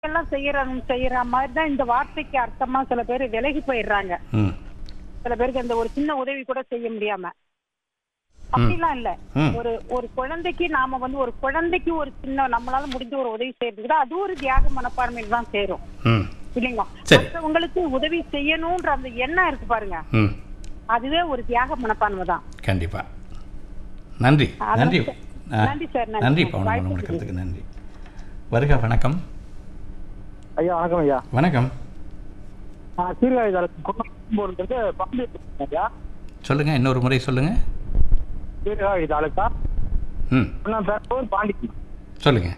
எல்லாம் செய்யற செய்யற மாதிரி தான் இந்த வார்த்தைக்கு அர்த்தமா சில பேர் விலகி போயிடுறாங்க ம் சில பேருக்கு அந்த ஒரு சின்ன உதவி கூட செய்ய முடியாம அப்படிலாம் இல்ல ம். ஒரு ஒரு குழந்தைக்கு நாம வந்து ஒரு குழந்தைக்கு ஒரு சின்ன நம்மளால முடிஞ்ச ஒரு உதவி செய்யறதுக்கு தான் அது ஒரு தியாக மனப்பான்மையில் தான் சேரும் ம் இல்லைங்களா சரி. மற்றவங்களுக்கு உதவி செய்யணும்ன்ற அந்த எண்ணம் இருக்கு பாருங்க ம் அதுவே ஒரு தியாக மனப்பான்மை தான் கண்டிப்பா நன்றி அதான் நன்றி சார். ஆ, நன்றி சார், நன்றி. நன்றி வாய்ப்பு பவுன் கொடுத்ததுக்கு. கொடுக்கறதுக்கு நன்றி வருக வணக்கம் ஐயா வணக்கம் ஐயா வணக்கம் நான் சீர்காழி தாலுக்கு குன்னம்போர்லேருந்து பம்பு பேசுறேன் ஐயா சொல்லுங்க இன்னொரு முறை சொல்லுங்க சீர்காழி தாலுக்கா ம் குன்னம்பேரூர் பாண்டிக்குடி சொல்லுங்க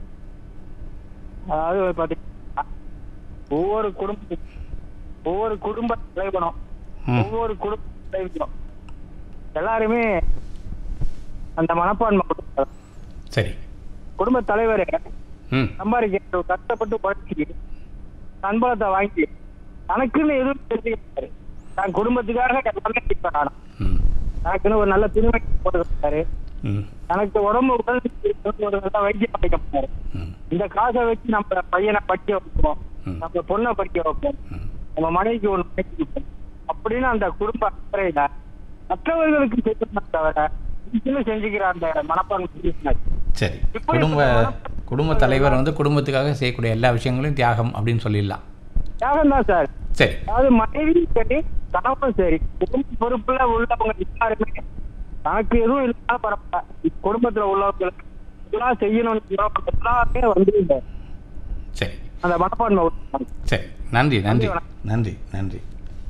அதாவது பார்த்தீங்கன்னா ஒவ்வொரு குடும்ப ஒவ்வொரு குடும்ப தலைவனும் ம். ஒவ்வொரு குடும்ப தலைவனும் எல்லாருமே அந்த மனப்பான்மை கொடுத்தாங்க. சரி குடும்ப தலைவர் ம் சம்பாதிக்க கஷ்டப்பட்டு படிச்சு சம்பளத்தை வாங்கி தனக்குன்னு எதுவும் தெரிஞ்சுக்கிட்டாரு தான் குடும்பத்துக்காக எல்லாமே செய்வார் ஆனா ம் தனக்குன்னு ஒரு நல்ல திருமணி போட்டு கொடுத்தாரு ம் எனக்கு உடம்பு உடல் இருக்கு, ஒரு நல்ல வைத்தியம் படிக்க போறாரு ம் இந்த காசை வச்சு நம்ம பையனை படிக்க வைப்போம் ம். நம்ம பொண்ணை படிக்க வைப்போம் ம். நம்ம மனைவிக்கு ஒண்ணு வாங்கி கொடுப்போம் அப்படின்னு அந்த குடும்ப அக்கறையில மற்றவர்களுக்கு செய்யணும் தவிர இதுன்னு செஞ்சுக்கிற அந்த மனப்பான்மை இருக்காது. சரி இப்படி குடும்ப இப்ப குடும்ப தலைவர் வந்து குடும்பத்துக்காக செய்யக்கூடிய எல்லா விஷயங்களையும் தியாகம் அப்படின்னு சொல்லிடலாம் தியாகம் தான் சார் சரி அதாவது மனைவியும் சரி கணவனும் சரி குடும்ப பொறுப்புல உள்ளவங்க எல்லாருமே தனக்கு எதுவும் இல்லைன்னா பரவாயில்ல குடும்பத்துல உள்ளவங்களுக்கு இதெல்லாம் செய்யணும்னு எல்லாமே வந்து இந்த சரி அந்த மனப்பான்மை உருவாக்குறாங்க. சரி நன்றி நன்றி வணக்கம். நன்றி நன்றி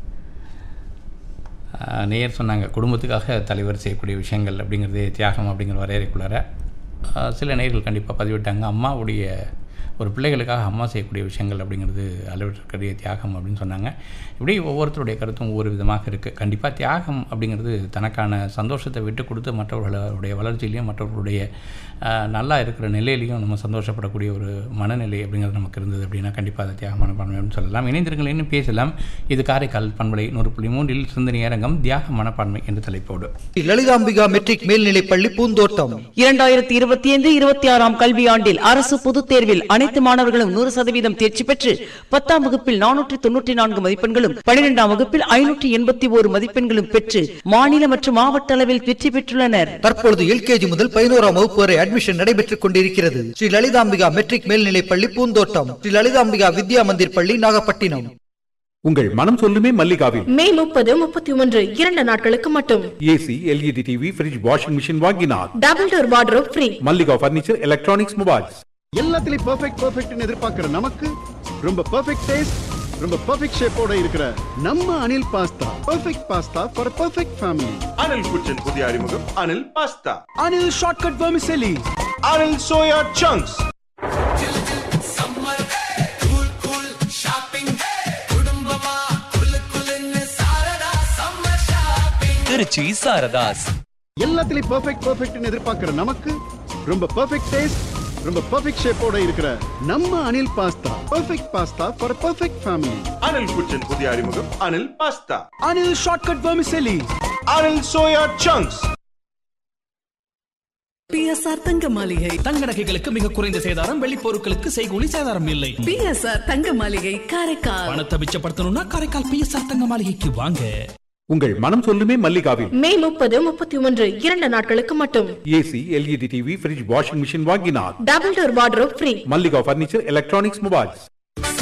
ஆஹ், நேயர் சொன்னாங்க குடும்பத்துக்காக தலைவர் செய்யக்கூடிய விஷயங்கள் அப்படிங்கிறது தியாகம் அப்படிங்கிற வரையறைக்குள்ளார ஆஹ், சில நேயர்கள் கண்டிப்பாக பதிவிட்டாங்க அம்மாவுடைய ஒரு பிள்ளைகளுக்காக அம்மா செய்யக்கூடிய விஷயங்கள் அப்படிங்கிறது அளவிற்கரிய தியாகம் அப்படின்னு சொன்னாங்க இப்படி ஒவ்வொருத்தருடைய கருத்தும் ஒவ்வொரு விதமாக இருக்குது கண்டிப்பாக தியாகம் அப்படிங்கிறது தனக்கான சந்தோஷத்தை விட்டு கொடுத்து மற்றவர்களுடைய வளர்ச்சியிலையும் மற்றவர்களுடைய ஆஹ், நல்லா இருக்கிற நிலையிலையும் நம்ம சந்தோஷப்படக்கூடிய ஒரு மனநிலை அப்படிங்கிறது நமக்கு இருந்தது அப்படின்னா கண்டிப்பாக அதை தியாக மனப்பான்மை அப்படின்னு சொல்லலாம் இணைந்திருங்கள் இன்னும் பேசலாம் இது காரைக்கால் பண்பலை நூறு புள்ளி மூன்றில் சிந்தனை அரங்கம் தியாக மனப்பான்மை என்ற தலைப்போடு லலிதாம்பிகா மெட்ரிக் மேல்நிலைப்பள்ளி பூந்தோட்டம் இரண்டாயிரத்தி இருபத்தி ஐந்து இருபத்தி ஆறாம் கல்வியாண்டில் அரசு பொதுத் தேர்வில் அனைத்து மாணவர்களும் நூறு சதவீதம் தேர்ச்சி பெற்று பத்தாம் வகுப்பில் நானூற்றி தொன்னூற்றி நான்கு மதிப்பெண்களும் பனிரெண்டாம் வகுப்பில் ஐநூற்றி எண்பத்தி ஓரு மதிப்பெண்களும் பெற்று மாநில மற்றும் மாவட்ட அளவில் வெற்றி பெற்றுள்ளனர் தற்பொழுது எல்கேஜி முதல் பதினோராம் வகுப்பு வரை அட்மிஷன் நடைபெற்றுக் கொண்டிருக்கிறது ஸ்ரீ லலிதாம்பிகா மெட்ரிக் மேல்நிலைப்பள்ளி பூந்தோட்டம் ஸ்ரீ லலிதாம்பிகா வித்யா மந்திர் பள்ளி நாகப்பட்டினம் உங்கள் மனம் சொல்லுமே மல்லிகாவில் மே முப்பது முப்பத்தி ஒன்று இரண்டு நாட்களுக்கு மட்டும் AC LED TV fridge washing machine வாங்கினார் double door wardrobe free Mallika furniture electronics mobiles எல்லாத்துலயும் பெர்ஃபெக்ட் பெர்ஃபெக்ட்னு எதிர்பார்க்கிற நமக்கு ரொம்ப பெர்ஃபெக்ட் டேஸ்ட் ரொம்ப பெர்ஃபெக்ட் ஷேப்போட இருக்கிற நம்ம Anil pasta perfect pasta for perfect family Anil kitchen புதிய அறிமுகம் Anil pasta Anil shortcut vermicelli Anil soya chunks Trichy Saradhas எல்லாத்துலயும் பெர்ஃபெக்ட் பெர்ஃபெக்ட்னு எதிர்பார்க்கிற நமக்கு ரொம்ப பெர்ஃபெக்ட் டேஸ்ட் ரொம்ப பெர்ஃபெக்ட் ஷேப்போட இருக்கிற நம்ம Anil pasta perfect pasta for perfect family Anil kitchen புதிய அறிமுகம் Anil pasta Anil shortcut vermicelli Anil soya chunks BSR Thanga Maligai தங்க நகைகளுக்கு மிக குறைந்த சேதாரம் வெள்ளி பொருட்களுக்கு செய்கூலி சேதாரம் இல்லை பிஎஸ்ஆர் தங்க மாளிகை காரைக்கால் பணத்தை மிச்சப்படுத்தணும்னா காரைக்கால் பிஎஸ்ஆர் தங்க மாளிகைக்கு வாங்க உங்கள் மனம் சொல்லுமே மல்லிகாவில் மே முப்பது முப்பத்தி ஒன்று இரண்டு நாட்களுக்கு மட்டும் AC LED TV fridge washing machine வாங்கினார் double door wardrobe free Mallika furniture electronics mobiles